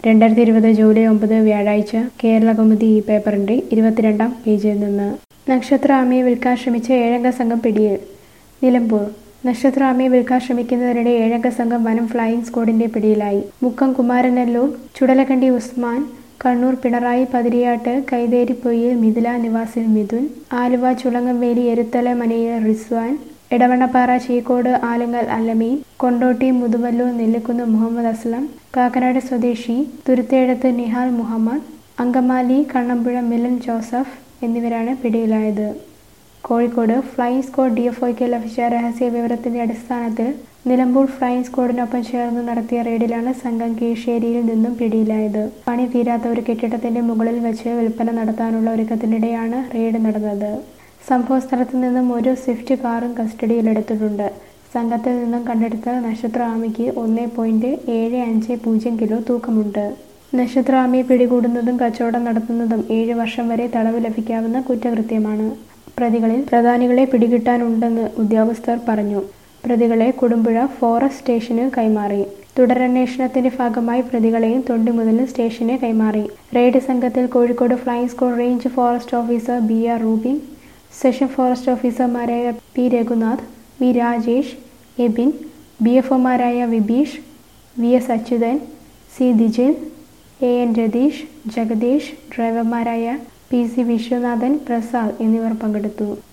രണ്ടായിരത്തി ഇരുപത് ജൂലൈ ഒമ്പത് വ്യാഴാഴ്ച കേരളകൗമുദി ഈ പേപ്പറിന്റെ ഇരുപത്തിരണ്ടാം പേജിൽ നിന്ന് നക്ഷത്ര ആമയെ വിൽക്കാൻ ശ്രമിച്ച ഏഴംഗ സംഘം പിടിയിൽ നിലമ്പൂർ നക്ഷത്ര ആമയെ വിൽക്കാൻ ശ്രമിക്കുന്നതിനിടെ ഏഴംഗ സംഘം വനം ഫ്ലൈയിംഗ് സ്ക്വാഡിന്റെ പിടിയിലായി മുക്കം കുമാരനെല്ലൂർ ചുടലക്കണ്ടി ഉസ്മാൻ കണ്ണൂർ പിണറായി പതിരിയാട്ട് കൈതേരിപ്പൊയ്യിൽ മിഥില നിവാസിൽ മിഥുൻ ആലുവ ചുളങ്ങംവേലി എരുത്തല മനയിൽ റിസ്വാൻ എടവണ്ണപ്പാറ ചീക്കോട് ആലുങ്ങൽ അല്ലമീൻ കൊണ്ടോട്ടി മുതുവല്ലൂർ നെല്ലിക്കുന്ന് മുഹമ്മദ് അസ്ലം കാക്കനാട് സ്വദേശി തുരുത്തേഴത്ത് നിഹാൽ മുഹമ്മദ് അങ്കമാലി കണ്ണമ്പുഴ മിലൻ ജോസഫ് എന്നിവരാണ് പിടിയിലായത് കോഴിക്കോട് ഫ്ലൈയിംഗ് സ്ക്വാഡ് ഡിഎഫ്ഒയ്ക്ക് ലഭിച്ച രഹസ്യ വിവരത്തിന്റെ അടിസ്ഥാനത്തിൽ നിലമ്പൂർ ഫ്ലൈയിംഗ് സ്ക്വാഡിനൊപ്പം ചേർന്ന് നടത്തിയ റെയ്ഡിലാണ് സംഘം കീഴ്ശ്ശേരിയിൽ നിന്നും പിടിയിലായത് പണി തീരാത്ത ഒരു കെട്ടിടത്തിന്റെ മുകളിൽ വെച്ച് വിൽപ്പന നടത്താനുള്ള ഒരുക്കത്തിനിടെയാണ് റെയ്ഡ് നടന്നത് സംഭവ സ്ഥലത്ത് നിന്നും ഒരു സ്വിഫ്റ്റ് കാറും കസ്റ്റഡിയിലെടുത്തിട്ടുണ്ട് സംഘത്തിൽ നിന്നും കണ്ടെടുത്ത നക്ഷത്ര ആമയ്ക്ക് ഒന്ന് പോയിന്റ് ഏഴ് അഞ്ച് പൂജ്യം കിലോ തൂക്കമുണ്ട് നക്ഷത്ര ആമയെ പിടികൂടുന്നതും കച്ചവടം നടത്തുന്നതും ഏഴ് വർഷം വരെ തടവ് ലഭിക്കാവുന്ന കുറ്റകൃത്യമാണ് പ്രതികളിൽ പ്രധാനികളെ പിടികിട്ടാനുണ്ടെന്ന് ഉദ്യോഗസ്ഥർ പറഞ്ഞു പ്രതികളെ കൊടുമ്പുഴ ഫോറസ്റ്റ് സ്റ്റേഷന് കൈമാറി തുടരന്വേഷണത്തിന്റെ ഭാഗമായി പ്രതികളെയും തൊണ്ടിമുതൽ സ്റ്റേഷന് കൈമാറി റെയ്ഡ് സംഘത്തിൽ Kozhikode flying squad range forest officer B R Rubin section forest ഓഫീസർമാരായ P Raghunath V Rajesh Ebin B F ഒമാരായ Vibeesh V S Achuthan C Dijil A N Ratheesh Jagadeesh ഡ്രൈവർമാരായ പി സി വിശ്വനാഥൻ പ്രസാദ് എന്നിവർ പങ്കെടുത്തു